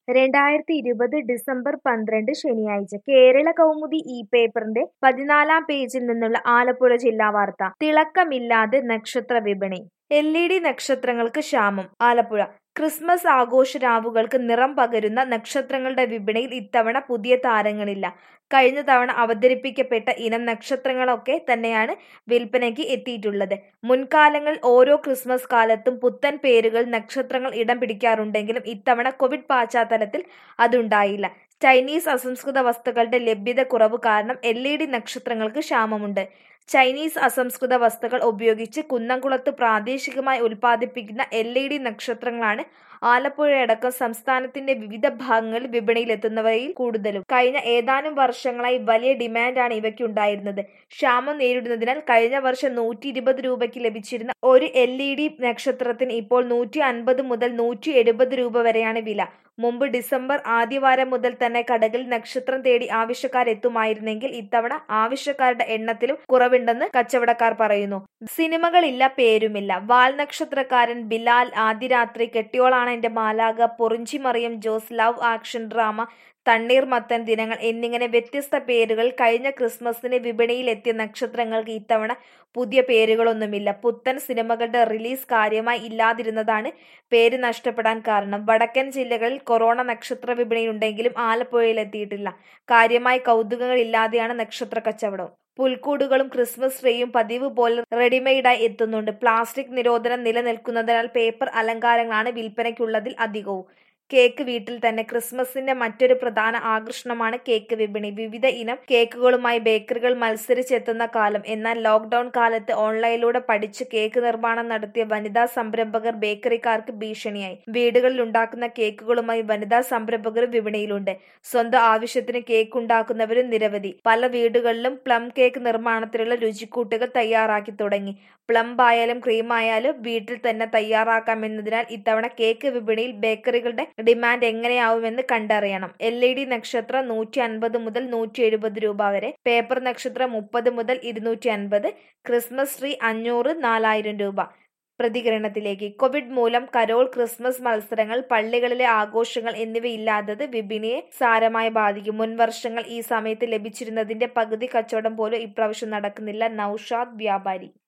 രണ്ടായിരത്തി ഇരുപത് ഡിസംബർ പന്ത്രണ്ട് ശനിയാഴ്ച കേരള കൗമുദി ഈ പേപ്പറിന്റെ പതിനാലാം പേജിൽ നിന്നുള്ള ആലപ്പുഴ ജില്ലാ വാർത്ത തിളക്കമില്ലാതെ നക്ഷത്ര വിപണി എൽ ഇ ഡി നക്ഷത്രങ്ങൾക്ക് ക്ഷാമം ആലപ്പുഴ ക്രിസ്മസ് ആഘോഷ രാവുകൾക്ക് നിറം പകരുന്ന നക്ഷത്രങ്ങളുടെ വിപണിയിൽ ഇത്തവണ പുതിയ താരങ്ങളില്ല കഴിഞ്ഞ തവണ അവതരിപ്പിക്കപ്പെട്ട ഇനം നക്ഷത്രങ്ങളൊക്കെ തന്നെയാണ് വിൽപ്പനയ്ക്ക് എത്തിയിട്ടുള്ളത് മുൻകാലങ്ങളിൽ ഓരോ ക്രിസ്മസ് കാലത്തും പുത്തൻ പേരുകൾ നക്ഷത്രങ്ങൾ ഇടം പിടിക്കാറുണ്ടെങ്കിലും ഇത്തവണ കോവിഡ് പശ്ചാത്തലത്തിൽ അതുണ്ടായില്ല ചൈനീസ് അസംസ്കൃത വസ്തുക്കളുടെ ലഭ്യത കുറവ് കാരണം എൽ ഇ ഡി നക്ഷത്രങ്ങൾക്ക് ക്ഷാമമുണ്ട് ചൈനീസ് അസംസ്കൃത വസ്തുക്കൾ ഉപയോഗിച്ച് കുന്നംകുളത്ത് പ്രാദേശികമായി ഉൽപ്പാദിപ്പിക്കുന്ന എൽ ഇ ഡി നക്ഷത്രങ്ങളാണ് ആലപ്പുഴയടക്കം സംസ്ഥാനത്തിന്റെ വിവിധ ഭാഗങ്ങളിൽ വിപണിയിലെത്തുന്നവയിൽ കൂടുതലും കഴിഞ്ഞ ഏതാനും വർഷങ്ങളായി വലിയ ഡിമാൻഡാണ് ഇവയ്ക്കുണ്ടായിരുന്നത് ക്ഷാമം നേരിടുന്നതിനാൽ കഴിഞ്ഞ വർഷം നൂറ്റി ഇരുപത് രൂപയ്ക്ക് ലഭിച്ചിരുന്ന ഒരു എൽ ഇ ഡി നക്ഷത്രത്തിന് ഇപ്പോൾ നൂറ്റി അൻപത് മുതൽ നൂറ്റി എഴുപത് രൂപ വരെയാണ് വില മുമ്പ് ഡിസംബർ ആദ്യവാരം മുതൽ തന്നെ കടകളിൽ നക്ഷത്രം തേടി ആവശ്യക്കാരെത്തുമായിരുന്നെങ്കിൽ ഇത്തവണ ആവശ്യക്കാരുടെ എണ്ണത്തിലും കുറവുണ്ടെന്ന് കച്ചവടക്കാർ പറയുന്നു സിനിമകളില്ല പേരുമില്ല വാൽ നക്ഷത്രക്കാരൻ Bilal ആദ്യരാത്രി Kettiyolaanu Ente Malakha Porinju Mariyam Jose love action drama Thanneermathan Dinangal എന്നിങ്ങനെ വ്യത്യസ്ത പേരുകൾ കഴിഞ്ഞ ക്രിസ്മസിന് വിപണിയിലെത്തിയ നക്ഷത്രങ്ങൾക്ക് ഇത്തവണ പുതിയ പേരുകളൊന്നുമില്ല പുത്തൻ സിനിമകളുടെ റിലീസ് കാര്യമായി ഇല്ലാതിരുന്നതാണ് പേര് നഷ്ടപ്പെടാൻ കാരണം വടക്കൻ ജില്ലകളിൽ കൊറോണ നക്ഷത്ര വിപണിയുണ്ടെങ്കിലും ആലപ്പുഴയിലെത്തിയിട്ടില്ല കാര്യമായി കൗതുകങ്ങളില്ലാതെയാണ് നക്ഷത്ര കച്ചവടം പുൽക്കൂടുകളും ക്രിസ്മസ് ട്രീയും പതിവ് പോലെ റെഡിമെയ്ഡായി എത്തുന്നുണ്ട് പ്ലാസ്റ്റിക് നിരോധനം നിലനിൽക്കുന്നതിനാൽ പേപ്പർ അലങ്കാരങ്ങളാണ് വിൽപ്പനയ്ക്കുള്ളതിൽ അധികവും കേക്ക് വീട്ടിൽ തന്നെ ക്രിസ്മസിന്റെ മറ്റൊരു പ്രധാന ആകർഷണമാണ് കേക്ക് വിപണി വിവിധ ഇനം കേക്കുകളുമായി ബേക്കറികൾ മത്സരിച്ചെത്തുന്ന കാലം എന്നാൽ ലോക്ക്ഡൌൺ കാലത്ത് ഓൺലൈനിലൂടെ പഠിച്ച് കേക്ക് നിർമ്മാണം നടത്തിയ വനിതാ സംരംഭകർ ബേക്കറിക്കാർക്ക് ഭീഷണിയായി വീടുകളിൽ ഉണ്ടാക്കുന്ന കേക്കുകളുമായി വനിതാ സംരംഭകരും വിപണിയിലുണ്ട് സ്വന്തം ആവശ്യത്തിന് കേക്ക് ഉണ്ടാക്കുന്നവരും നിരവധി പല വീടുകളിലും പ്ലം കേക്ക് നിർമ്മാണത്തിലുള്ള രുചിക്കൂട്ടുകൾ തയ്യാറാക്കി തുടങ്ങി പ്ലംബ് ആയാലും ക്രീം ആയാലും വീട്ടിൽ തന്നെ തയ്യാറാക്കാമെന്നതിനാൽ ഇത്തവണ കേക്ക് വിപണിയിൽ ബേക്കറികളുടെ ഡിമാൻഡ് എങ്ങനെയാവുമെന്ന് കണ്ടറിയണം എൽ ഇ ഡി നക്ഷത്രം നൂറ്റി അൻപത് മുതൽ നൂറ്റി എഴുപത് രൂപ വരെ പേപ്പർ നക്ഷത്രം മുപ്പത് മുതൽ ഇരുന്നൂറ്റി അൻപത് ക്രിസ്മസ് ട്രീ അഞ്ഞൂറ് നാലായിരം രൂപ പ്രതികരണത്തിലേക്ക് കോവിഡ് മൂലം കരോൾ ക്രിസ്മസ് മത്സരങ്ങൾ പള്ളികളിലെ ആഘോഷങ്ങൾ എന്നിവയില്ലാത്തത് വിപണിയെ സാരമായി ബാധിക്കും മുൻ വർഷങ്ങൾ ഈ സമയത്ത് ലഭിച്ചിരുന്നതിന്റെ പകുതി കച്ചവടം പോലും ഇപ്രാവശ്യം നടക്കുന്നില്ല നൌഷാദ് വ്യാപാരി